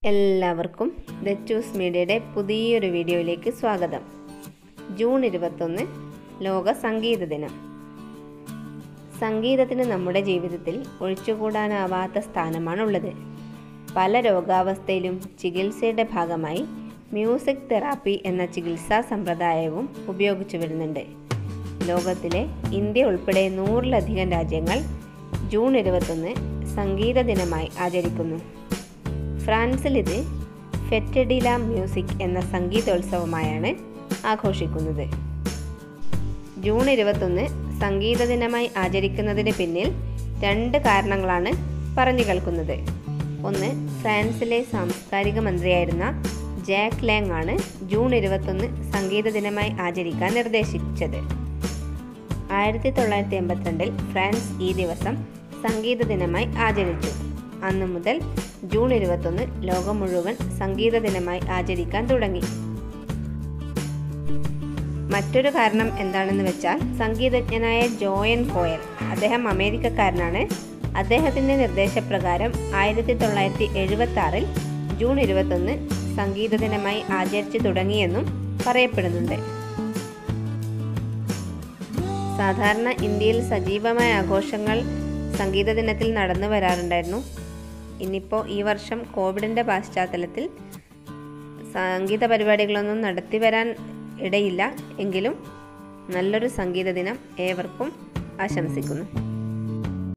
എല്ലാവർക്കും the choose മീഡിയയുടെ പുതിയൊരു വീഡിയോയിലേക്ക് സ്വാഗതം ജൂൺ ഇരുപത്തൊന്ന് ലോക സംഗീത ദിനം സംഗീതത്തിന് നമ്മുടെ ജീവിതത്തിൽ ഒഴിച്ചുകൂടാനാവാത്ത സ്ഥാനമാണുള്ളത് പല രോഗാവസ്ഥയിലും ചികിത്സയുടെ ഭാഗമായി മ്യൂസിക് തെറാപ്പി എന്ന ചികിത്സാ സമ്പ്രദായവും ഉപയോഗിച്ചു വരുന്നുണ്ട് ലോകത്തിലെ ഇന്ത്യ ഉൾപ്പെടെ നൂറിലധികം രാജ്യങ്ങൾ ജൂൺ ഇരുപത്തൊന്ന് സംഗീത ദിനമായി ആചരിക്കുന്നു ഫ്രാൻസിൽ ഇത് ഫെറ്റഡില മ്യൂസിക് എന്ന സംഗീതോത്സവമായാണ് ആഘോഷിക്കുന്നത് ജൂൺ ഇരുപത്തൊന്ന് സംഗീത ദിനമായി ആചരിക്കുന്നതിന് പിന്നിൽ രണ്ട് കാരണങ്ങളാണ് പറഞ്ഞു കേൾക്കുന്നത് ഒന്ന് ഫ്രാൻസിലെ സാംസ്കാരിക മന്ത്രിയായിരുന്ന ജാക്ക് ലാങ് ആണ് ജൂൺ ഇരുപത്തൊന്ന് സംഗീത ദിനമായി ആചരിക്കാൻ നിർദ്ദേശിച്ചത് ആയിരത്തി തൊള്ളായിരത്തി എൺപത്തിരണ്ടിൽ ഫ്രാൻസ് ഈ ദിവസം സംഗീത ദിനമായി ആചരിച്ചു അന്നു മുതൽ ജൂൺ ഇരുപത്തൊന്ന് ലോകം മുഴുവൻ സംഗീത ദിനമായി ആചരിക്കാൻ തുടങ്ങി മറ്റൊരു കാരണം എന്താണെന്ന് വെച്ചാൽ സംഗീതജ്ഞനായ ജോയൻ കോയൽ അദ്ദേഹം അമേരിക്കക്കാരനാണ് അദ്ദേഹത്തിൻ്റെ നിർദ്ദേശപ്രകാരം ആയിരത്തി തൊള്ളായിരത്തി എഴുപത്തി ആറിൽ ജൂൺ ഇരുപത്തൊന്ന് സംഗീത ദിനമായി ആചരിച്ചു തുടങ്ങിയെന്നും പറയപ്പെടുന്നുണ്ട് സാധാരണ ഇന്ത്യയിൽ സജീവമായ ആഘോഷങ്ങൾ സംഗീത ദിനത്തിൽ നടന്നു വരാറുണ്ടായിരുന്നു ഇന്നിപ്പോൾ ഈ വർഷം കോവിഡിൻ്റെ പശ്ചാത്തലത്തിൽ സംഗീത പരിപാടികളൊന്നും നടത്തി വരാൻ ഇടയില്ല എങ്കിലും നല്ലൊരു സംഗീത ദിനം ഏവർക്കും ആശംസിക്കുന്നു